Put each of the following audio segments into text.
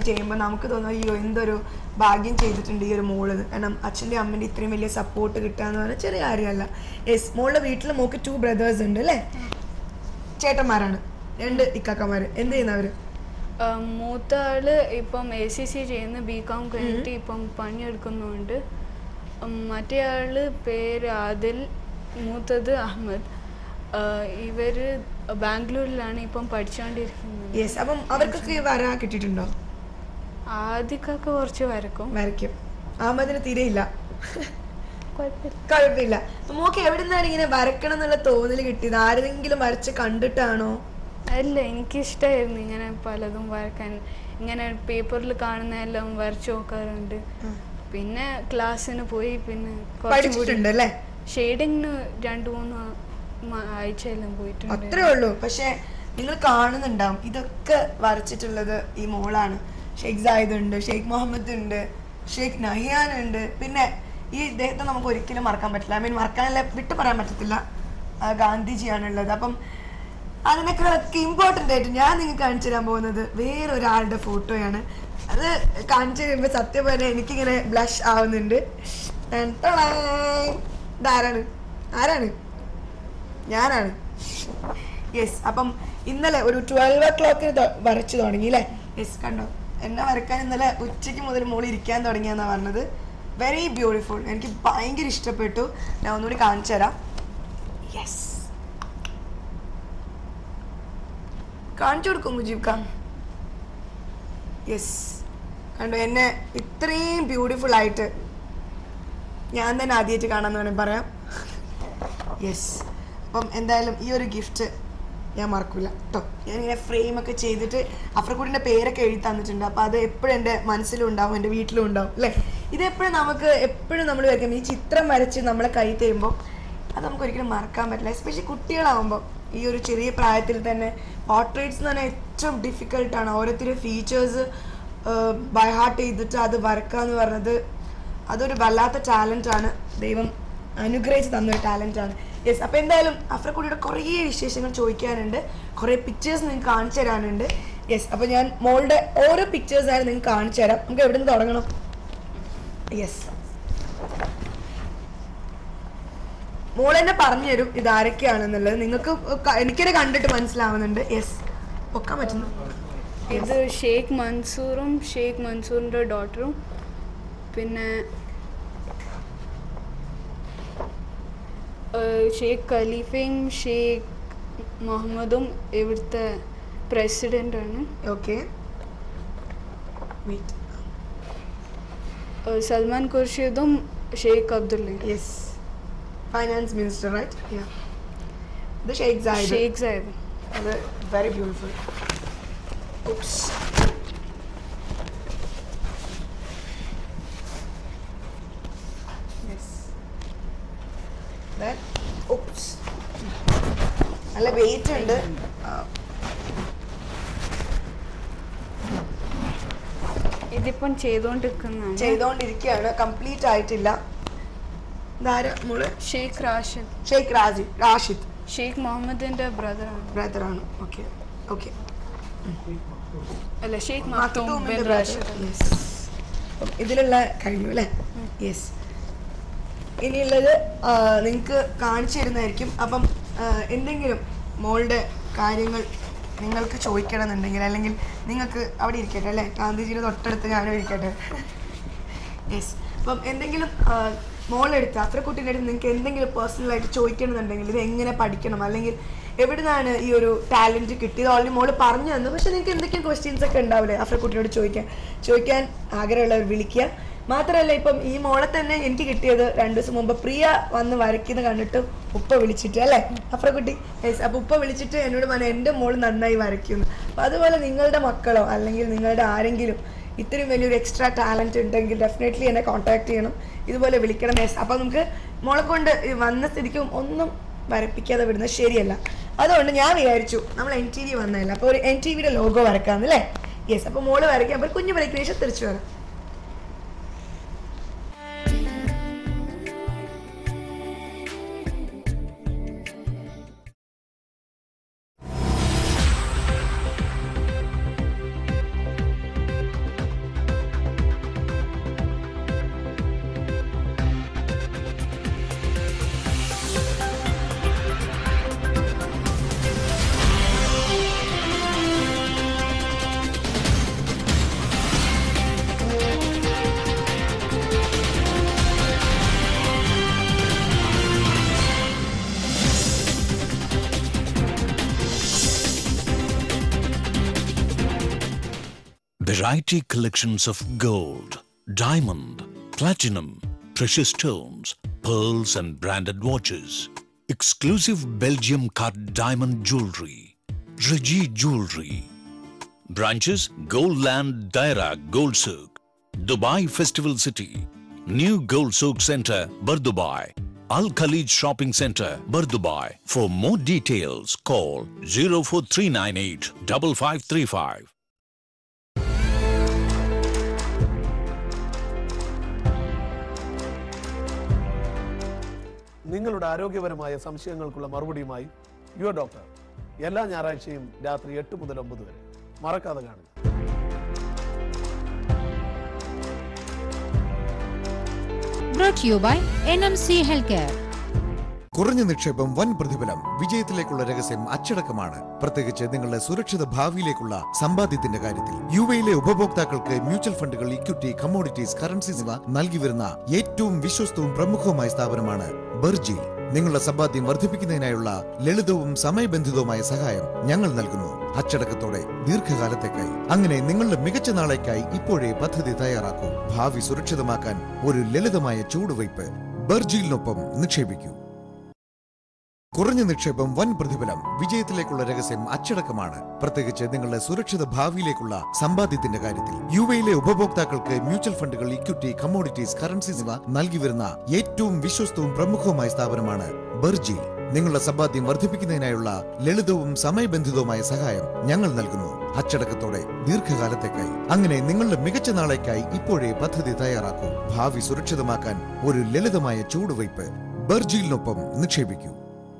ചെയ്യുമ്പോൾ നമുക്ക് തോന്നും അയ്യോ എന്തൊരു ഭാഗ്യം ചെയ്തിട്ടുണ്ട് ഈ ഒരു മോള് എന്ന്. കാരണം അച്ഛൻ്റെ അമ്മൻ്റെ ഇത്രയും വലിയ സപ്പോർട്ട് കിട്ടുക എന്ന് പറഞ്ഞാൽ ചെറിയ കാര്യമല്ല യെസ് മോളുടെ വീട്ടിൽ മോക്ക് ടു ബ്രദേഴ്സ് ഉണ്ട് അല്ലേ ചേട്ടന്മാരാണ് രണ്ട് ഇക്കാക്കന്മാർ എന്ത് ചെയ്യുന്നവര് ആ, മൂത്ത ആള് ഇപ്പം എ സി സി ചെയ്യുന്ന ബി കോം കഴിഞ്ഞിട്ട് ഇപ്പം പണിയെടുക്കുന്നുണ്ട് ഉം, മറ്റേ ആള് പേര് ആദിൽ മൂത്തത് അഹമ്മദ് ആ, ഇവര് ബാംഗ്ലൂരിലാണ് ഇപ്പം പഠിച്ചുകൊണ്ടിരിക്കുന്നത് യെസ് അപ്പം അവർക്കൊക്കെ ഈ വര കിട്ടിയിട്ടുണ്ടോ ആദ്യമൊക്കെ കുറച്ച് വരക്കും വരയ്ക്കും അഹമ്മദിന് തീരെയില്ല കുഴപ്പമില്ല കുഴപ്പമില്ല അപ്പൊ മോക്ക് എവിടെ നിന്നാണ് ഇങ്ങനെ വരക്കണം എന്നുള്ള തോന്നൽ കിട്ടിയത് ആരെങ്കിലും വരച്ച് കണ്ടിട്ടാണോ അല്ല എനിക്കിഷ്ടമായിരുന്നു ഇങ്ങനെ പലതും വരക്കാൻ ഇങ്ങനെ പേപ്പറിൽ കാണുന്നതെല്ലാം വരച്ചു നോക്കാറുണ്ട് പിന്നെ ക്ലാസ്സിന് പോയി പിന്നെ പഠിച്ചിട്ടുണ്ട് അല്ലേ ഷെയ്ഡിങ്ങിന് രണ്ട് മൂന്ന് മ- ആഴ്ചയെല്ലാം പോയിട്ടുണ്ട് അത്രേ ഉള്ളൂ പക്ഷെ നിങ്ങൾ കാണുന്നുണ്ടാവും ഇതൊക്കെ വരച്ചിട്ടുള്ളത് ഈ മോളാണ് ഷെയ്ഖ് സായിദ് ഉണ്ട് ഷെയ്ഖ് മുഹമ്മദ് ഉണ്ട് ഷെയ്ഖ് നഹിയാൻ ഉണ്ട് പിന്നെ ഈ ഇദ്ദേഹത്തെ നമുക്ക് ഒരിക്കലും മറക്കാൻ പറ്റില്ല ഐ മീൻ മറക്കാനല്ല വിട്ടു പറയാൻ പറ്റത്തില്ല ആ, ഗാന്ധിജിയാണുള്ളത് അപ്പം അതിനൊക്കെ ഇമ്പോർട്ടൻ്റ് ആയിട്ട് ഞാൻ നിങ്ങൾക്ക് കാണിച്ചു തരാൻ പോകുന്നത് വേറൊരാളുടെ ഫോട്ടോയാണ് അത് കാണിച്ചു കഴിയുമ്പോൾ സത്യം പറഞ്ഞാൽ എനിക്കിങ്ങനെ ബ്ലഷ് ആവുന്നുണ്ട് ടൺ ടളായ്. ഇതാരാണ് ആരാണ് ഞാനാണ് യെസ് അപ്പം ഇന്നലെ ഒരു ട്വൽവ് ഓ ക്ലോക്കിന് വരച്ചു തുടങ്ങി അല്ലേ യെസ് കണ്ടോ എന്നെ വരക്കാൻ ഇന്നലെ ഉച്ചയ്ക്ക് മുതൽ മോള് ഇരിക്കാൻ തുടങ്ങിയെന്നാ പറഞ്ഞത് വെരി ബ്യൂട്ടിഫുൾ എനിക്ക് ഭയങ്കര ഇഷ്ടപ്പെട്ടു ഞാൻ ഒന്നുകൂടി കാണിച്ചു തരാം യെസ് കാണിച്ചു കൊടുക്കും മുജീബ് ഖാൻ യെസ് കണ്ടോ എന്നെ ഇത്രയും ബ്യൂട്ടിഫുൾ ആയിട്ട് ഞാൻ തന്നെ ആദ്യമായിട്ട് കാണാമെന്ന് വേണമെങ്കിൽ പറയാം യെസ് അപ്പം എന്തായാലും ഈ ഒരു ഗിഫ്റ്റ് ഞാൻ മറക്കില്ല കേട്ടോ ഞാനിങ്ങനെ ഫ്രെയിമൊക്കെ ചെയ്തിട്ട് അഫ്രക്കൂടിൻ്റെ പേരൊക്കെ എഴുതി തന്നിട്ടുണ്ട് അപ്പോൾ അത് എപ്പോഴും എൻ്റെ മനസ്സിലും ഉണ്ടാവും എൻ്റെ വീട്ടിലും ഉണ്ടാവും അല്ലേ ഇതെപ്പോഴും നമുക്ക് എപ്പോഴും നമ്മൾ വരയ്ക്കും ഈ ചിത്രം വരച്ച് നമ്മളെ കൈ തരുമ്പോൾ അത് നമുക്ക് ഒരിക്കലും മറക്കാൻ പറ്റില്ല എസ്പെഷ്യലി കുട്ടികളാവുമ്പോൾ ഈ ഒരു ചെറിയ പ്രായത്തിൽ തന്നെ പോർട്രേറ്റ്സ് എന്ന് പറഞ്ഞാൽ ഏറ്റവും ഡിഫിക്കൽട്ടാണ് ഓരോരുത്തരും ഫീച്ചേഴ്സ് ബൈ ഹാർട്ട് ചെയ്തിട്ട് അത് വരക്കുക എന്ന് പറഞ്ഞത് അതൊരു വല്ലാത്ത ടാലൻ്റാണ് ദൈവം അനുഗ്രഹിച്ച് തന്നൊരു ടാലൻ്റാണ് യെസ് അപ്പോൾ എന്തായാലും അഫ്രക്കുട്ടിയുടെ കുറേ വിശേഷങ്ങൾ ചോദിക്കാനുണ്ട് കുറേ പിക്ചേഴ്സ് നിങ്ങൾക്ക് കാണിച്ചു തരാനുണ്ട് യെസ് അപ്പോൾ ഞാൻ മോളുടെ ഓരോ പിക്ചേഴ്സായാലും നിങ്ങൾക്ക് കാണിച്ചു തരാം നമുക്ക് എവിടെ നിന്ന് തുടങ്ങണം യെസ് മോൾ തന്നെ പറഞ്ഞു തരും ഇത് ആരൊക്കെയാണെന്നുള്ളത് നിങ്ങൾക്ക് ക- എനിക്കത് കണ്ടിട്ട് മനസ്സിലാവുന്നുണ്ട് യെസ് പൊക്കാൻ പറ്റുന്നു ഇത് ഷെയ്ഖ് മൻസൂറും ഷെയ്ഖ് മൻസൂറിൻ്റെ ഡോട്ടറും പിന്നെ ഏഹ്, ഷെയ്ഖ് ഖലീഫയും ഷെയ്ഖ് മുഹമ്മദും ഇവിടുത്തെ പ്രസിഡൻ്റാണ് ഓക്കെ വെയിറ്റ് ഏഹ്, സൽമാൻ ഖുർഷിദും ഷെയ്ഖ് അബ്ദുള്ളയും yes finance minister right yeah ഇത് ഷെയ്ഖ് സാഹിദ് ഷെയ്ഖ് സാഹിബ് അത് very beautiful Oops. Yes. Then, oops. നല്ല വെയിറ്റ് ഉണ്ട് ആ, ഇതിപ്പം ചെയ്തുകൊണ്ടിരിക്കുന്നതാണ് ചെയ്തുകൊണ്ടിരിക്കുകയാണ് കംപ്ലീറ്റ് ആയിട്ടില്ല ഇതാരാ മോള് ഷെയ്ഖ് റാഷിദ് ഷെയ്ഖ് റാജി റാഷിദ് ഷെയ്ഖ് മുഹമ്മദിൻ്റെ ബ്രദറാണ് ബ്രദറാണ് ഓക്കെ ഓക്കെ അല്ല ഷെയ്ഖ് മക്തൂം ബിൻ മക്തൂമിന്റെ brother. Rashid Yes. അപ്പം ഇതിലുള്ള കഴിഞ്ഞു അല്ലേ യെസ് ഇനിയുള്ളത് നിങ്ങൾക്ക് കാണിച്ചു തരുന്നതായിരിക്കും അപ്പം ആ, എന്തെങ്കിലും മോളുടെ കാര്യങ്ങൾ നിങ്ങൾക്ക് ചോദിക്കണമെന്നുണ്ടെങ്കിൽ അല്ലെങ്കിൽ നിങ്ങൾക്ക് അവിടെ ഇരിക്കട്ടെ അല്ലേ ഗാന്ധിജിയുടെ തൊട്ടടുത്ത് ഞാനും ഇരിക്കട്ടെ യെസ് അപ്പം എന്തെങ്കിലും ആ, മോളെടുത്ത് അത്ര കുട്ടീൻ്റെ അടുത്ത് നിങ്ങൾക്ക് എന്തെങ്കിലും പേഴ്സണലായിട്ട് ചോദിക്കണമെന്നുണ്ടെങ്കിൽ ഇത് എങ്ങനെ പഠിക്കണം അല്ലെങ്കിൽ എവിടെ നിന്നാണ് ഈ ഒരു ടാലൻറ്റ് കിട്ടിയത് ഓൾറെഡി മോള് പറഞ്ഞു തന്നു പക്ഷെ നിങ്ങൾക്ക് എന്തൊക്കെയോ ക്വസ്റ്റ്യൻസ് ഒക്കെ ഉണ്ടാവില്ലേ അഫ്ര കുട്ടിയോട് ചോദിക്കാൻ ചോദിക്കാൻ ആഗ്രഹമുള്ളവർ വിളിക്കുക മാത്രമല്ല ഇപ്പം ഈ മോളെ തന്നെ എനിക്ക് കിട്ടിയത് രണ്ടു ദിവസം മുമ്പ് പ്രിയ വന്ന് വരയ്ക്കുന്നത് കണ്ടിട്ട് ഉപ്പ വിളിച്ചിട്ട് അല്ലേ അഫ്രക്കുട്ടി യെസ് അപ്പോൾ ഉപ്പ വിളിച്ചിട്ട് എന്നോട് പറഞ്ഞു എൻ്റെ മോള് നന്നായി വരയ്ക്കുന്നു അപ്പോൾ അതുപോലെ നിങ്ങളുടെ മക്കളോ അല്ലെങ്കിൽ നിങ്ങളുടെ ആരെങ്കിലും ഇത്രയും വലിയൊരു എക്സ്ട്രാ ടാലൻറ്റ് ഉണ്ടെങ്കിൽ ഡെഫിനറ്റ്ലി എന്നെ കോൺടാക്ട് ചെയ്യണം ഇതുപോലെ വിളിക്കണം യെസ് അപ്പോൾ നമുക്ക് മോളെ കൊണ്ട് ഈ വന്ന സ്ഥിതിക്കും ഒന്നും വരപ്പിക്കാതെ വിടുന്നത് ശരിയല്ല അതുകൊണ്ട് ഞാൻ വിചാരിച്ചു നമ്മൾ എൻ ടി വി വന്നതല്ല അപ്പോൾ ഒരു എൻ ടി വിയുടെ ലോഗോ വരക്കാമെന്നല്ലേ യെസ് അപ്പോൾ മോള് വരയ്ക്കാം അപ്പോൾ കുഞ്ഞു വരയ്ക്കുന്ന ശേഷം തിരിച്ചു വരാം Variety collections of gold, diamond, platinum, precious stones, pearls, and branded watches. Exclusive Belgium cut diamond jewelry. Regi Jewelry. Branches Goldland Daira Gold Souk, Dubai Festival City, New Gold Souk Center, Bardubai, Al Khalid Shopping Center, Bardubai. For more details, call 04398 5535. നിങ്ങളുടെ ആരോഗ്യപരമായ സംശയങ്ങൾക്കുള്ള മറുപടിയുമായി your doctor എല്ലാ ഞായറാഴ്ചയും രാത്രി എട്ട് മുതൽ ഒമ്പത് വരെ മറക്കാതെ കാണുക brought to you by NMC Healthcare. കുറഞ്ഞ നിക്ഷേപം വൻ പ്രതിഫലം വിജയത്തിലേക്കുള്ള രഹസ്യം അച്ചടക്കമാണ് പ്രത്യേകിച്ച് നിങ്ങളുടെ സുരക്ഷിത ഭാവിയിലേക്കുള്ള സമ്പാദ്യത്തിന്റെ കാര്യത്തിൽ യു എയിലെ ഉപഭോക്താക്കൾക്ക് മ്യൂച്വൽ ഫണ്ടുകൾ ഇക്വിറ്റി കമ്മോഡിറ്റീസ് കറൻസീസ് ഇവ നൽകി വരുന്ന ഏറ്റവും വിശ്വസ്തവും പ്രമുഖവുമായ സ്ഥാപനമാണ് ബർജി നിങ്ങളുടെ സമ്പാദ്യം വർദ്ധിപ്പിക്കുന്നതിനായുള്ള ലളിതവും സമയബന്ധിതവുമായ സഹായം ഞങ്ങൾ നൽകുന്നു അച്ചടക്കത്തോടെ ദീർഘകാലത്തേക്കായി അങ്ങനെ നിങ്ങളുടെ മികച്ച നാളേക്കായി ഇപ്പോഴേ പദ്ധതി തയ്യാറാക്കൂ ഭാവി സുരക്ഷിതമാക്കാൻ ഒരു ലളിതമായ ചൂടുവയ്പ് ബർജിയിലിനൊപ്പം നിക്ഷേപിക്കൂ കുറഞ്ഞ നിക്ഷേപം വൻ പ്രതിഫലം വിജയത്തിലേക്കുള്ള രഹസ്യം അച്ചടക്കമാണ് പ്രത്യേകിച്ച് നിങ്ങളുടെ സുരക്ഷിത ഭാവിയിലേക്കുള്ള സമ്പാദ്യത്തിന്റെ കാര്യത്തിൽ യു എയിലെ ഉപഭോക്താക്കൾക്ക് മ്യൂച്വൽ ഫണ്ടുകൾ ഇക്വിറ്റി കമ്മോഡിറ്റീസ് കറൻസീസ് ഇവ നൽകി വരുന്ന ഏറ്റവും വിശ്വസ്തവും പ്രമുഖവുമായ സ്ഥാപനമാണ് ബർജി നിങ്ങളുടെ സമ്പാദ്യം വർദ്ധിപ്പിക്കുന്നതിനായുള്ള ലളിതവും സമയബന്ധിതവുമായ സഹായം ഞങ്ങൾ നൽകുന്നു അച്ചടക്കത്തോടെ ദീർഘകാലത്തേക്കായി അങ്ങനെ നിങ്ങളുടെ മികച്ച നാളേക്കായി ഇപ്പോഴേ പദ്ധതി തയ്യാറാക്കൂ ഭാവി സുരക്ഷിതമാക്കാൻ ഒരു ലളിതമായ ചൂടുവയ്പ് ബർജിയിലിനൊപ്പം നിക്ഷേപിക്കൂ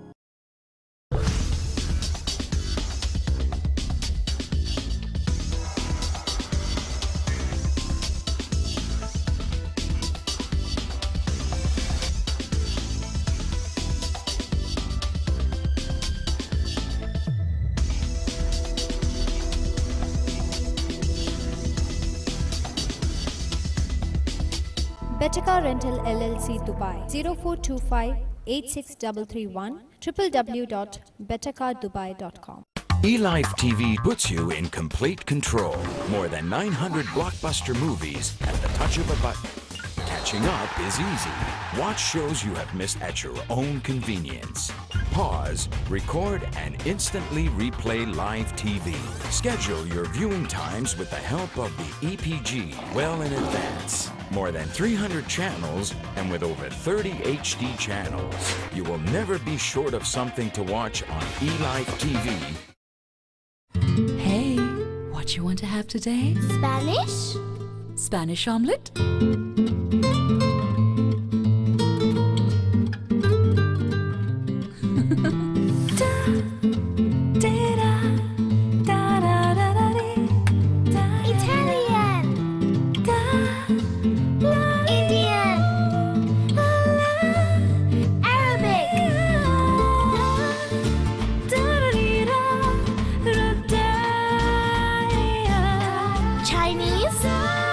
Betaka Rental LLC Dubai 0425 86331 www.betakadubai.com. eLife TV puts you in complete control. More than 900 blockbuster movies at the touch of a button. Catching up is easy. Watch shows you have missed at your own convenience. Pause, record, and instantly replay live TV. Schedule your viewing times with the help of the EPG well in advance. More than 300 channels and with over 30 HD channels. You will never be short of something to watch on eLife TV Hey, what you want to have today? Spanish? Spanish omelette? Italian? Indian? Arabic? Chinese?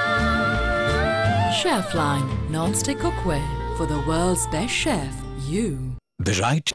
Chefline non-stick cookware for the world's best chef. You. Variety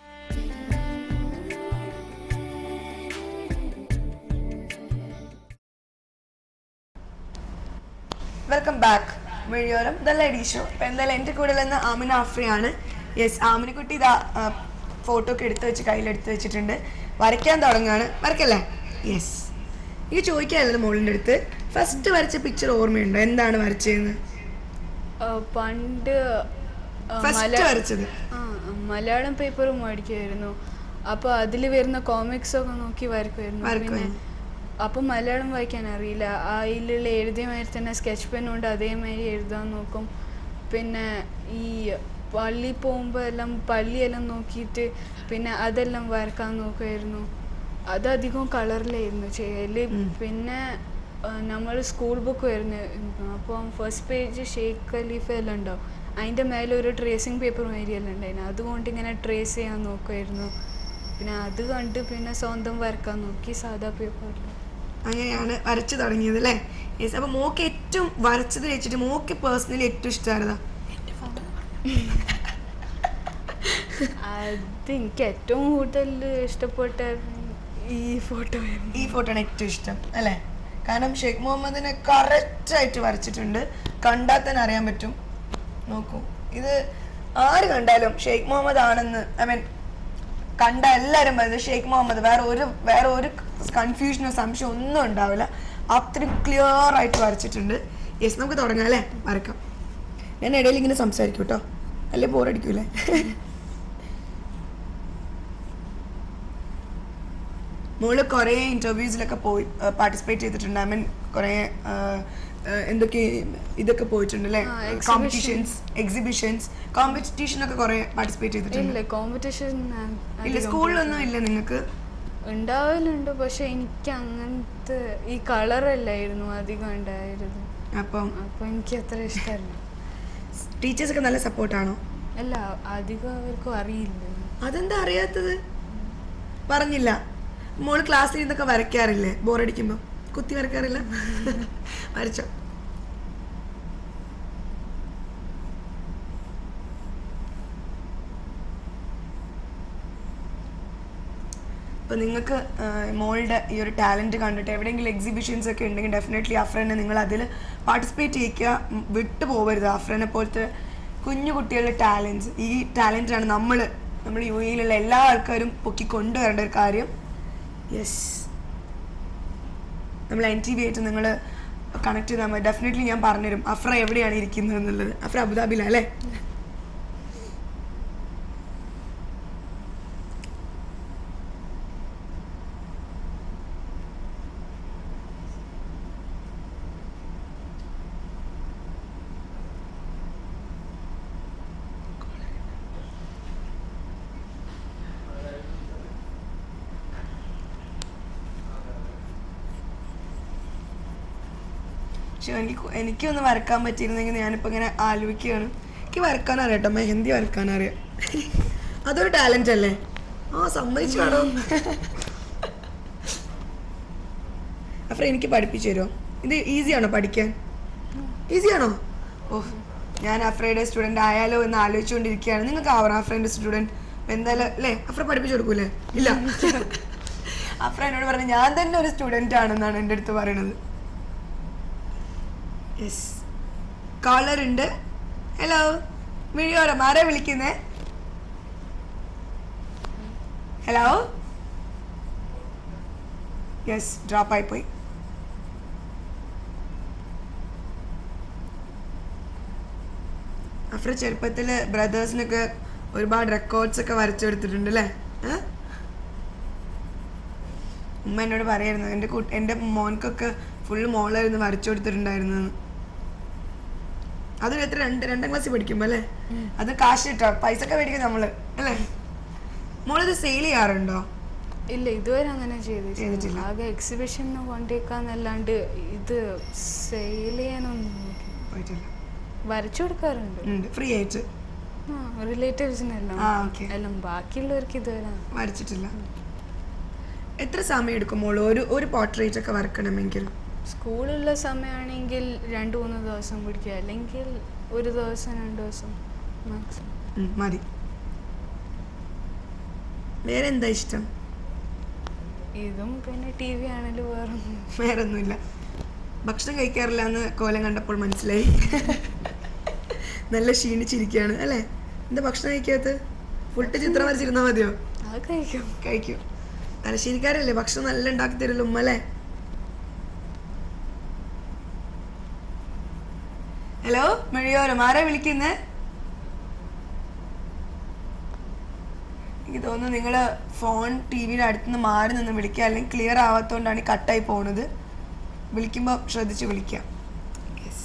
welcome back വഴിയോരം the lady show അപ്പം എന്തായാലും എൻ്റെ കൂടെ ഉള്ള Amina ആഫ്രിയാണ് yes Aminakutty ഇതാ photo ഒക്കെ എടുത്ത് വെച്ച് കയ്യിലെടുത്ത് വെച്ചിട്ടുണ്ട് വരയ്ക്കാൻ തുടങ്ങുകയാണ് വരക്കല്ലേ യെസ് ഈ ചോദിക്കാനുള്ളത് മോളിൻ്റെ അടുത്ത് ഫസ്റ്റ് വരച്ച പിക്ചർ ഓർമ്മയുണ്ടോ എന്താണ് വരച്ചതെന്ന് ആ, പണ്ട് ആ, ഫസ്റ്റ് മല- വരച്ചത് ആ മലയാളം പേപ്പർ മേടിക്കുമായിരുന്നു അപ്പോൾ അതിൽ വരുന്ന കോമിക്സ് ഒക്കെ നോക്കി വരക്കുമായിരുന്നു പിന്നെ വരക്കുമായിരുന്നു. അപ്പം മലയാളം വായിക്കാൻ അറിയില്ല അതിലുള്ള എഴുതിയ മാതിരി തന്നെ സ്കെച്ച് പെൻ കൊണ്ട് അതേമാതിരി എഴുതാൻ നോക്കും പിന്നെ ഈ പള്ളി പോകുമ്പോൾ എല്ലാം പള്ളിയെല്ലാം നോക്കിയിട്ട് പിന്നെ അതെല്ലാം വരക്കാൻ നോക്കുമായിരുന്നു അതധികം കളറിലായിരുന്നു ചെയ്യൽ പിന്നെ നമ്മൾ സ്കൂൾ ബുക്ക് വരുന്നു അപ്പം ഫസ്റ്റ് പേജ് ഷെയ്ഖ് ഖലീഫ എല്ലാം ഉണ്ടാവും അതിൻ്റെ മേലെ ഒരു ട്രേസിങ് പേപ്പർ മാതിരിയെല്ലാം ഉണ്ടായിരുന്നു അതുകൊണ്ട് ഇങ്ങനെ ട്രേസ് ചെയ്യാൻ നോക്കുമായിരുന്നു പിന്നെ അത് കണ്ട് പിന്നെ സ്വന്തം വരക്കാൻ നോക്കി സാധാ പേപ്പറിൽ അങ്ങനെയാണ് വരച്ചു തുടങ്ങിയത് അല്ലേ യെസ് അപ്പോൾ മോക്ക് ഏറ്റവും വരച്ചത് വെച്ചിട്ട് മോക്ക് പേഴ്സണലി ഏറ്റവും ഇഷ്ടമായിരുന്നതാ അത് എനിക്ക് ഏറ്റവും കൂടുതൽ ഇഷ്ടപ്പെട്ട ഈ ഫോട്ടോ ആയിരുന്നു ഈ ഫോട്ടോ ആണ് ഏറ്റവും ഇഷ്ടം അല്ലേ കാരണം ഷെയ്ഖ് മുഹമ്മദിനെ കറക്റ്റായിട്ട് വരച്ചിട്ടുണ്ട് കണ്ടാൽ തന്നെ അറിയാൻ പറ്റും നോക്കൂ ഇത് ആര് കണ്ടാലും ഷെയ്ഖ് മുഹമ്മദ് ആണെന്ന് ഐ മീൻ കണ്ട എല്ലാവരും പറയുന്നത് ഷെയ്ഖ് മുഹമ്മദ് വേറെ ഒരു വേറെ ഒരു കൺഫ്യൂഷനോ സംശയം ഒന്നും ഉണ്ടാവില്ല അത്രയും ക്ലിയർ ആയിട്ട് വരച്ചിട്ടുണ്ട് യെസ് നമുക്ക് തുടങ്ങാം അല്ലേ വരക്കാം ഞാൻ ഇടയിൽ ഇങ്ങനെ സംസാരിക്കും കേട്ടോ അല്ലേ ബോറടിക്കൂലേ മോള് കുറേ ഇൻ്റർവ്യൂസിലൊക്കെ പോയി പാർട്ടിസിപ്പേറ്റ് ചെയ്തിട്ടുണ്ട് ഐ മീൻ കുറേ എന്തൊക്കെ ഇതൊക്കെ പോയിട്ടുണ്ട് അല്ലേ ആ, exhibition. കോമ്പറ്റീഷൻസ് എക്സിബിഷൻസ് കോമ്പറ്റീഷനൊക്കെ കുറേ പാർട്ടിസിപ്പേറ്റ് ചെയ്തിട്ടുണ്ട് ഇല്ല കോമ്പറ്റീഷൻ ഇല്ല സ്കൂളിലൊന്നും ഇല്ല നിങ്ങൾക്ക് ഉണ്ടാവലുണ്ട് പക്ഷെ എനിക്ക് അങ്ങനത്തെ ഈ കളറല്ലായിരുന്നു അധികം ഉണ്ടായിരുന്നത് അപ്പം അപ്പൊ എനിക്ക് അത്ര ഇഷ്ടമല്ല ടീച്ചേഴ്സൊക്കെ നല്ല സപ്പോർട്ടാണോ അല്ല അധികം അവർക്കും അറിയില്ല അതെന്താ അറിയാത്തത് പറഞ്ഞില്ല മോള് ക്ലാസ്സിൽ നിന്നൊക്കെ വരയ്ക്കാറില്ലേ ബോറടിക്കുമ്പോൾ കുത്തി വരയ്ക്കാറില്ല വരച്ചോ അപ്പോൾ നിങ്ങൾക്ക് മോളുടെ ഈ ഒരു ടാലൻറ്റ് കണ്ടിട്ട് എവിടെയെങ്കിലും എക്സിബിഷൻസ് ഒക്കെ ഉണ്ടെങ്കിൽ ഡെഫിനറ്റ്ലി അഫ്രനെ നിങ്ങൾ അതിൽ പാർട്ടിസിപ്പേറ്റ് ചെയ്യിക്കുക ഉം, വിട്ടു പോകരുത് അഫ്രനെ പോലത്തെ കുഞ്ഞു കുട്ടികളുടെ ടാലൻസ് ഈ ടാലൻറ്റാണ് നമ്മൾ നമ്മൾ യു എയിലുള്ള എല്ലാ ആൾക്കാരും പൊക്കി കൊണ്ടുവരേണ്ട ഒരു കാര്യം യെസ് നമ്മൾ എൻ ടി വി ആയിട്ട് നിങ്ങൾ കണക്ട് ചെയ്താൽ മതി ഡെഫിനറ്റ്ലി ഞാൻ പറഞ്ഞുതരും അഫ്ര എവിടെയാണ് ഇരിക്കുന്നത് എന്നുള്ളത് അഫ്ര അബുദാബിയിലാണ് അല്ലേ പക്ഷെ എനിക്ക് കു- എനിക്കൊന്ന് വരക്കാൻ പറ്റിയിരുന്നെങ്കിൽ ഞാനിപ്പോൾ ഇങ്ങനെ ആലോചിക്കുകയാണ് എനിക്ക് വരക്കാൻ അറിയാം കേട്ടോ മെഹന്തി വരക്കാൻ അറിയാം അതൊരു ടാലന്റ് അല്ലേ ആ സമ്മതിച്ചു വേണോ അപ്പൊ എനിക്ക് പഠിപ്പിച്ചു തരുമോ ഇത് ഈസിയാണോ പഠിക്കാൻ ഈസിയാണോ ഓ ഞാൻ അഫ്രയുടെ സ്റ്റുഡൻ്റ് ആയാലോ എന്ന് ആലോചിച്ചുകൊണ്ടിരിക്കുകയാണ് നിങ്ങൾക്ക് ആവണം അഫ്രയുടെ സ്റ്റുഡൻറ്റ് എന്തായാലും അല്ലേ അഫ്ര പഠിപ്പിച്ചു കൊടുക്കൂലേ ഇല്ല അഫ്ര എന്നോട് പറഞ്ഞു ഞാൻ തന്നെ ഒരു സ്റ്റുഡൻ്റ് ആണെന്നാണ് എൻ്റെ അടുത്ത് പറയണത് യെസ് കോളർ ഉണ്ട് ഹലോ മിഴിയോരം ആരാ വിളിക്കുന്നേ ഹലോ യെസ് ഡ്രോപ്പ് ആയി പോയി അഫ്ര ചെറുപ്പത്തിൽ ബ്രദേഴ്സിനൊക്കെ ഒരുപാട് റെക്കോർഡ്സ് ഒക്കെ വരച്ചെടുത്തിട്ടുണ്ട് അല്ലേ ഏ? ഉമ്മ എന്നോട് പറയായിരുന്നു എൻ്റെ കു എൻ്റെ മോൻക്കൊക്കെ ഫുള്ള് മോളായിരുന്നു വരച്ചു കൊടുത്തിട്ടുണ്ടായിരുന്നു അത് എത്ര രണ്ട് രണ്ടാം ക്ലാസ്സിൽ പഠിക്കുമ്പോൾ അല്ലേ അത് കാശ് കിട്ടോ പൈസ ഒക്കെ മേടിക്കും നമ്മള് അല്ലേ മോളിത് സെയിൽ ചെയ്യാറുണ്ടോ ഇല്ല ഇതുവരെ അങ്ങനെ ചെയ്തിട്ടില്ല ചെയ്തിട്ടില്ല. ആകെ എക്സിബിഷന് കൊണ്ടേക്കാന്നല്ലാണ്ട് ഇത് സെയിൽ ചെയ്യാനൊന്നും നോക്കി പോയിട്ടില്ല വരച്ചു കൊടുക്കാറുണ്ട് ഉണ്ട് ഫ്രീ ആയിട്ട് റിലേറ്റീവ്സിനെല്ലാം ആ, okay. എല്ലാം ബാക്കിയുള്ളവർക്ക് ഇതുവരെ വരച്ചിട്ടില്ല എത്ര സമയം എടുക്കും മോള് ഒരു ഒരു പോർട്രേറ്റ് ഒക്കെ വരക്കണമെങ്കിൽ സ്കൂളുള്ള സമയമാണെങ്കിൽ രണ്ട് മൂന്ന് ദിവസം പിടിക്കുക അല്ലെങ്കിൽ ഒരു ദിവസം രണ്ട് ദിവസം മാക്സിമം ഉം, മതി വേറെ എന്താ ഇഷ്ടം ഇതും പിന്നെ ടി വി ആണെങ്കിലും വേറെ വേറൊന്നുമില്ല ഭക്ഷണം കഴിക്കാറില്ല എന്ന് കോലം കണ്ടപ്പോൾ മനസ്സിലായി നല്ല ക്ഷീണിച്ചിരിക്കുകയാണ് അല്ലേ എന്താ ഭക്ഷണം കഴിക്കാത്ത ഫുൾട്ട് ചിത്രം വരച്ചിരുന്നാൽ മതിയോ അത് കഴിക്കും കഴിക്കും തലശ്ശേരിക്കാരല്ലേ ഭക്ഷണം നല്ല ഉണ്ടാക്കി തരുമല്ലോ ഉമ്മ അല്ലേ ഹലോ മഴയോരം ആരാ വിളിക്കുന്നേ എനിക്ക് തോന്നുന്നു നിങ്ങൾ ഫോൺ ടി വിയുടെ അടുത്ത് നിന്ന് മാറി നിന്ന് വിളിക്കുക അല്ലെങ്കിൽ ക്ലിയർ ആവാത്തതുകൊണ്ടാണ് ഈ കട്ടായി പോകുന്നത് വിളിക്കുമ്പോൾ ശ്രദ്ധിച്ച് വിളിക്കാം Yes.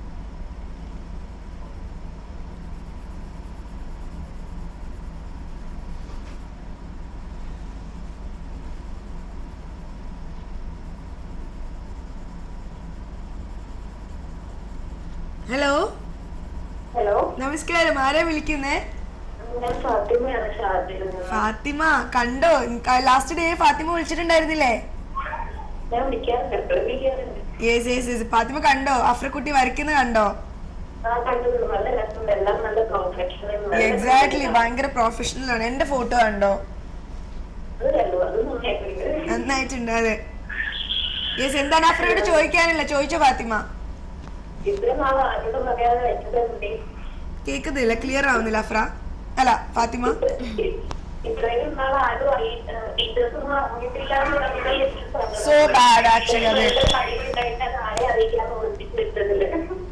ഹലോ ഹലോ നമസ്കാരം ആരാ വിളിക്കുന്നേ ഞാൻ ഫാത്തിമയാണ് ഷാർജയിൽ നിന്ന് ഫാത്തിമ കണ്ടോ ലാസ്റ്റ് ഡേ ഫാത്തിമ വിളിച്ചിട്ടുണ്ടായിരുന്നില്ലേ ഞാൻ വിളിക്കാറുണ്ട് എപ്പോഴും വിളിക്കാറുണ്ട് യെസ് യെസ് യെസ് ഫാത്തിമ കണ്ടോ അഫ്രക്കുട്ടി വരയ്ക്കുന്ന കണ്ടോ ആ കണ്ടത് നല്ല രസമുണ്ട് എല്ലാം നല്ല കോൺഫെക്ഷൻ എക്സാക്ട്ലി ഭയങ്കര പ്രൊഫഷണൽ ആണ് എന്റെ ഫോട്ടോ കണ്ടോ അത് കണ്ടു അത് നന്നായിട്ടുണ്ട് നന്നായിട്ടുണ്ട് അതെ യെസ് എന്താണ് അഫ്രയോട് ചോദിക്കാനില്ല ചോദിച്ചോ ഫാത്തിമ ഇത്രയും നാൾ ആരോടും പറയാതെ വെച്ചതുണ്ട് കേൾക്കുന്നില്ല ക്ലിയർ ആവുന്നില്ല അഫ്ര അല്ല ഫാത്തിമ ഇത്രയും നാൾ ആരും ടീച്ചേഴ്സ് ഒന്നും അറിഞ്ഞിട്ടില്ല എന്ന് പറയുന്നത് So bad actually, അതെ. കഴിവുണ്ടായിട്ട് ആരെ അറിയിക്കാന്ന് ഓർപ്പിച്ചിട്ടതില്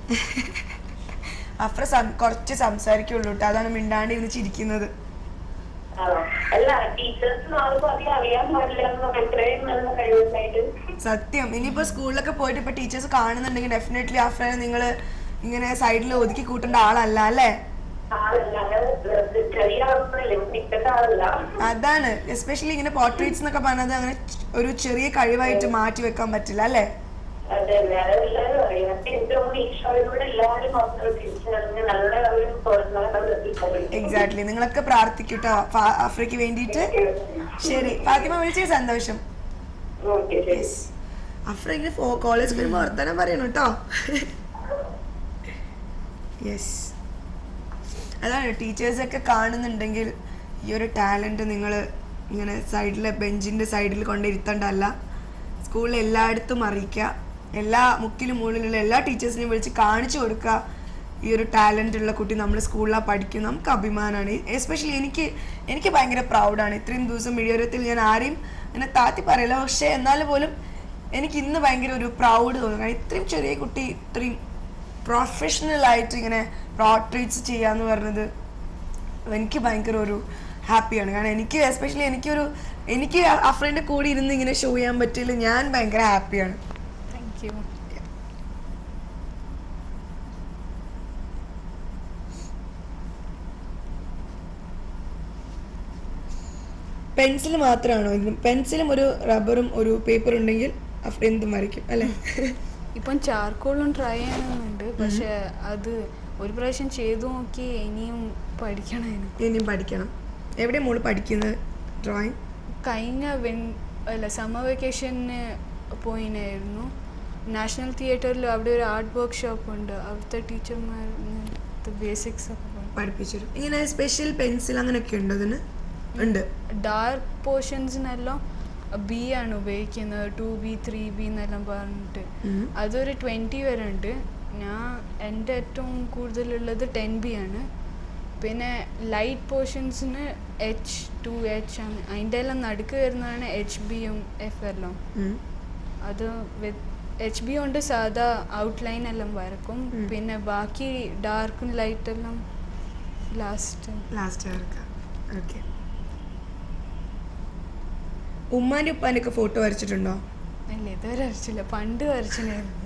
അഫ്ര സം- കുറച്ച് സംസാരിക്കുള്ളൂ കേട്ടോ അതാണ് മിണ്ടാണ്ടിരുന്ന് ചിരിക്കുന്നത് ആണോ? അല്ല ടീച്ചേഴ്സിന് ആർക്കും അധികം അറിയാൻ പാടില്ല എന്ന് പറഞ്ഞാൽ ഇത്രയും നല്ല കഴിവുണ്ടായിട്ട് സത്യം ഇനിയിപ്പോ സ്കൂളിലൊക്കെ പോയിട്ട് ഇപ്പൊ ടീച്ചേഴ്സ് കാണുന്നുണ്ടെങ്കിൽ ഡെഫിനറ്റ്ലി അഫ്രനെ നിങ്ങൾ ഇങ്ങനെ സൈഡിൽ ഒതുക്കി കൂട്ടേണ്ട ആളല്ല അല്ലേ ആളല്ല അങ്ങനെ ചെറിയ ആളൊന്നുമല്ല നിൽക്കേണ്ട ആളല്ല അതാണ് എസ്പെഷ്യലി ഇങ്ങനെ പോർട്രേറ്റ്സ് എന്നൊക്കെ പറഞ്ഞത് അങ്ങനെ ഒരു ചെറിയ കഴിവായിട്ട് മാറ്റി വെക്കാൻ പറ്റില്ല അല്ലേ അതെ വേറെ എല്ലാവരും അറിയാം പക്ഷെ എനിക്ക് തോന്നുന്നു ഈ ഷോയിലൂടെ എല്ലാവരും തിരിച്ചറിഞ്ഞ് നല്ല ഒരു പേഴ്സണൽ എക്സാക്ട്ലി നിങ്ങളൊക്കെ പ്രാർത്ഥിക്കൂട്ടോ അഫ്രയ്ക്ക് വേണ്ടിയിട്ട് ശരി ഫാത്തിമ വിളിച്ചേ സന്തോഷം ഓക്കെ ശരി അഫ്ര ഇങ്ങനെ കോളേജ് വരുമ്പോൾ വർത്തമാനം പറയണം കേട്ടോ യെസ് അതാണ് ടീച്ചേഴ്സൊക്കെ കാണുന്നുണ്ടെങ്കിൽ ഈ ഒരു ടാലൻറ്റ് നിങ്ങൾ ഇങ്ങനെ സൈഡിലെ ബെഞ്ചിൻ്റെ സൈഡിൽ കൊണ്ടിരുത്തണ്ടല്ല സ്കൂളിൽ എല്ലായിടത്തും അറിയിക്കുക എല്ലാ മുക്കിലും മുകളിലുള്ള എല്ലാ ടീച്ചേഴ്സിനെയും വിളിച്ച് കാണിച്ചു കൊടുക്കുക ഈ ഒരു ടാലൻ്റ് ഉള്ള കുട്ടി നമ്മൾ സ്കൂളിലാണ് പഠിക്കും നമുക്ക് അഭിമാനമാണ് എസ്പെഷ്യലി എനിക്ക് എനിക്ക് ഭയങ്കര പ്രൗഡാണ് ഇത്രയും ദിവസം മിഴിയോരത്തിൽ ഞാൻ ആരെയും എന്നെ താത്തി പറയില്ല പക്ഷേ എന്നാൽ പോലും എനിക്ക് ഇന്ന് ഭയങ്കര ഒരു പ്രൗഡ് തോന്നുന്നു കാരണം ഇത്രയും ചെറിയ കുട്ടി ഇത്രയും പ്രൊഫഷണൽ ആയിട്ട് ഇങ്ങനെ പോർട്രേറ്റ്സ് ചെയ്യാന്ന് പറഞ്ഞത് എനിക്ക് ഭയങ്കര ഒരു ഹാപ്പിയാണ് കാരണം എനിക്ക് എസ്പെഷ്യലി എനിക്കൊരു എനിക്ക് അഫ്രൻ്റെ കൂടെ ഇരുന്ന് ഇങ്ങനെ ഷോ ചെയ്യാൻ പറ്റില്ല ഞാൻ ഭയങ്കര ഹാപ്പിയാണ് താങ്ക് യു പെൻസിൽ മാത്രമാണോ ഇതിന് പെൻസിലും ഒരു റബ്ബറും ഒരു പേപ്പർ ഉണ്ടെങ്കിൽ അഫ്ര എന്തും വരയ്ക്കും അല്ലേ ഇപ്പം ചാർക്കോളും ട്രൈ ചെയ്യണമെന്നുണ്ട് പക്ഷെ അത് ഒരു പ്രാവശ്യം ചെയ്തു നോക്കി ഇനിയും പഠിക്കണമായിരുന്നു ഇനിയും പഠിക്കണം എവിടെ മോള് പഠിക്കുന്നത് ഡ്രോയിങ് കഴിഞ്ഞ വിൻ അല്ല സമ്മർ വെക്കേഷന് പോയിനായിരുന്നു നാഷണൽ തിയേറ്ററിൽ അവിടെ ഒരു ആർട്ട് വർക്ക് ഷോപ്പ് ഉണ്ട് അവിടുത്തെ ടീച്ചർമാർ ബേസിക്സ് ഒക്കെ പറഞ്ഞു പഠിപ്പിച്ചു തരും ഇങ്ങനെ സ്പെഷ്യൽ പെൻസിൽ അങ്ങനെയൊക്കെ ഉണ്ടോ അതിന് ഉണ്ട് ഡാർക്ക് പോർഷൻസിനെല്ലാം ബി ആണ് ഉപയോഗിക്കുന്നത് ടു ബി ത്രീ ബി എന്നെല്ലാം പറഞ്ഞിട്ട് ഉം. അതൊരു ട്വൻറ്റി വരെ ഉണ്ട് ഞാൻ എൻ്റെ ഏറ്റവും കൂടുതലുള്ളത് ടെൻ ബി ആണ് പിന്നെ ലൈറ്റ് പോർഷൻസിന് എച്ച് ടു എച്ച് ആണ് അതിൻ്റെ എല്ലാം നടുക്ക് വരുന്നതാണ് എച്ച് ബിയും എഫ് എല്ലാം ഉം. അത് എച്ച് ബി കൊണ്ട് സാധാ ഔട്ട്ലൈൻ എല്ലാം വരക്കും ഉം. പിന്നെ ബാക്കി ഡാർക്കും ലൈറ്റെല്ലാം ലാസ്റ്റ് ലാസ്റ്റ് വരക്കാം ഓക്കെ ഉമ്മാൻ്റെ ഉപ്പാൻ്റെ ഒക്കെ ഫോട്ടോ വരച്ചിട്ടുണ്ടോ അല്ല ഇതുവരെ വരച്ചില്ല പണ്ട് വരച്ചിട്ടുണ്ടായിരുന്നു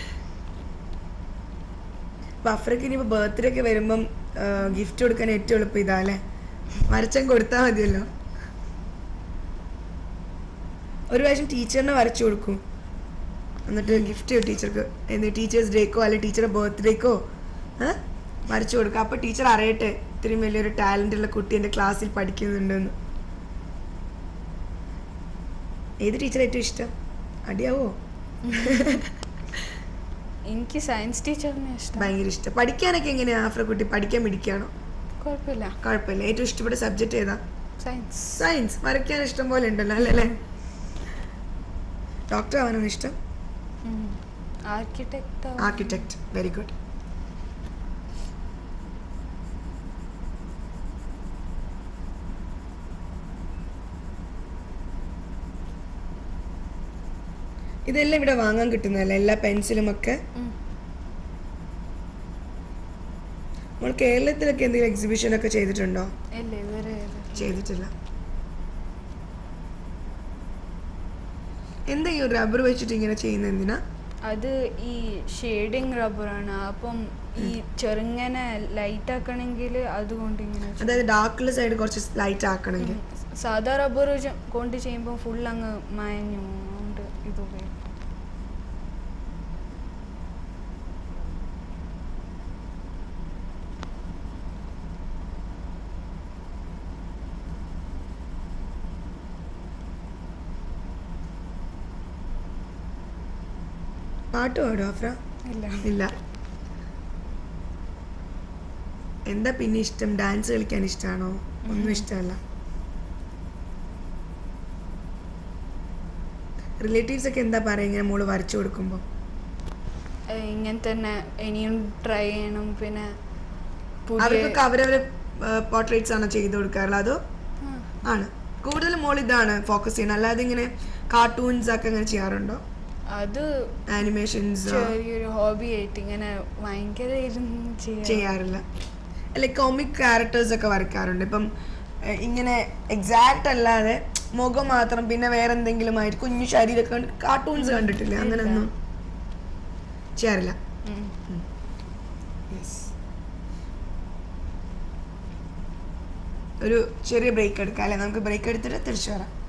അപ്പൊ അഫ്രക്ക് ഇനിയിപ്പോ ബർത്ത്ഡേ ഒക്കെ വരുമ്പം ഗിഫ്റ്റ് കൊടുക്കാൻ ഏറ്റവും എളുപ്പം ഇതാ അല്ലേ വരച്ചാൻ കൊടുത്താൽ മതിയല്ലോ ഒരു പ്രാവശ്യം ടീച്ചറിനെ വരച്ചു കൊടുക്കും എന്നിട്ട് ഗിഫ്റ്റ് ടീച്ചർക്ക് എന്നിട്ട് ടീച്ചേഴ്സ് ഡേക്കോ അല്ലെ ടീച്ചറുടെ ബർത്ത്ഡേക്കോ വരച്ചു കൊടുക്കുക അപ്പോൾ ടീച്ചർ അറിയട്ടെ ഇത്രയും വലിയൊരു ടാലൻ്റ് ഉള്ള കുട്ടി എൻ്റെ ക്ലാസ്സിൽ പഠിക്കുന്നുണ്ടെന്ന് ഏത് ടീച്ചർ ഏറ്റവും ഇഷ്ടം അടിയാവോ എനിക്ക് സയൻസ് ടീച്ചറിനെ ഇഷ്ടം ഭയങ്കര ഇഷ്ടം പഠിക്കാനൊക്കെ എങ്ങനെയാ ആഫ്ര കുട്ടി പഠിക്കാൻ പിടിക്കുകയാണോ കുഴപ്പമില്ല കുഴപ്പമില്ല ഏറ്റവും ഇഷ്ടപ്പെട്ട സബ്ജക്റ്റ് ഏതാ സയൻസ് സയൻസ് വരയ്ക്കാൻ ഇഷ്ടം പോലെ ഉണ്ടല്ലോ അല്ലേ അല്ലേ ഡോക്ടർ ആവാനാണ് ഇഷ്ടം ആർക്കിടെക്ട് ആർക്കിടെക്ട് വെരി ഗുഡ് ഇതെല്ലാം ഇവിടെ വാങ്ങാൻ കിട്ടുന്നതല്ലേ എല്ലാ പെൻസിലും ഒക്കെ നമ്മൾ കേരളത്തിലൊക്കെ എന്തെങ്കിലും എക്സിബിഷൻ ഒക്കെ ചെയ്തിട്ടുണ്ടോ ഇല്ല ഇതുവരെ ചെയ്തിട്ടില്ല എന്താ ഈ റബ്ബർ വെച്ചിട്ട് ഇങ്ങനെ ചെയ്യുന്ന എന്തിനാ അത് ഈ ഷെയ്ഡിങ് റബ്ബറാണ് അപ്പം ഈ ചെറുങ്ങനെ ലൈറ്റ് ആക്കണമെങ്കിൽ അതുകൊണ്ട് ഇങ്ങനെ ചെയ്യും. അതായത് ഡാർക്കുള്ള സൈഡ് കുറച്ച് ലൈറ്റ് ആക്കണമെങ്കിൽ സാധാ റബ്ബർ കൊണ്ട് ചെയ്യുമ്പോൾ ഫുൾ അങ്ങ് മയഞ്ഞു അതുകൊണ്ട് ഇത് ഉപയോഗിക്കും പാട്ട് പാടോ അഫ്ര ഇല്ല ഇല്ല എന്താ പിന്നെ ഇഷ്ടം ഡാൻസ് കളിക്കാൻ ഇഷ്ടമാണോ ഒന്നും ഇഷ്ടമല്ല റിലേറ്റീവ്സ് ഒക്കെ എന്താ പറയുക ഇങ്ങനെ മോള് വരച്ചു കൊടുക്കുമ്പോൾ ഏഹ് ഇങ്ങനെ തന്നെ ഇനിയും ട്രൈ ചെയ്യണം പിന്നെ അവർക്കൊക്കെ അവരവരെ പോർട്രേറ്റ്സ് ആണോ ചെയ്ത് കൊടുക്കാറുള്ളത് അതോ ആണ് കൂടുതൽ മോൾ ഇതാണ് ഫോക്കസ് ചെയ്യുന്നത് അല്ലാതെ ഇങ്ങനെ കാർട്ടൂൺസ് ഒക്കെ അങ്ങനെ ചെയ്യാറുണ്ടോ അത് ആനിമേഷൻസ് ചെറിയൊരു ഹോബി ആയിട്ട് ഇങ്ങനെ ഭയങ്കര ഇരുന്ന് ചെയ്യാം ചെയ്യാറില്ല അല്ലെ കോമിക് ക്യാരക്ടേഴ്സ് ഒക്കെ വരയ്ക്കാറുണ്ട് ഇപ്പം ഏഹ്, ഇങ്ങനെ എക്സാക്ട് അല്ലാതെ മുഖം മാത്രം പിന്നെ വേറെ എന്തെങ്കിലും ആയിട്ട് കുഞ്ഞു ശരീരമൊക്കെ കണ്ട് കാർട്ടൂൺസ് കണ്ടിട്ടില്ലേ അങ്ങനെയൊന്നും ചെയ്യാറില്ല ഉം. Yes. ഒരു ചെറിയ ബ്രേക്ക് എടുക്കാം അല്ലെ നമുക്ക് ബ്രേക്ക് എടുത്തിട്ട് തിരിച്ചു വരാം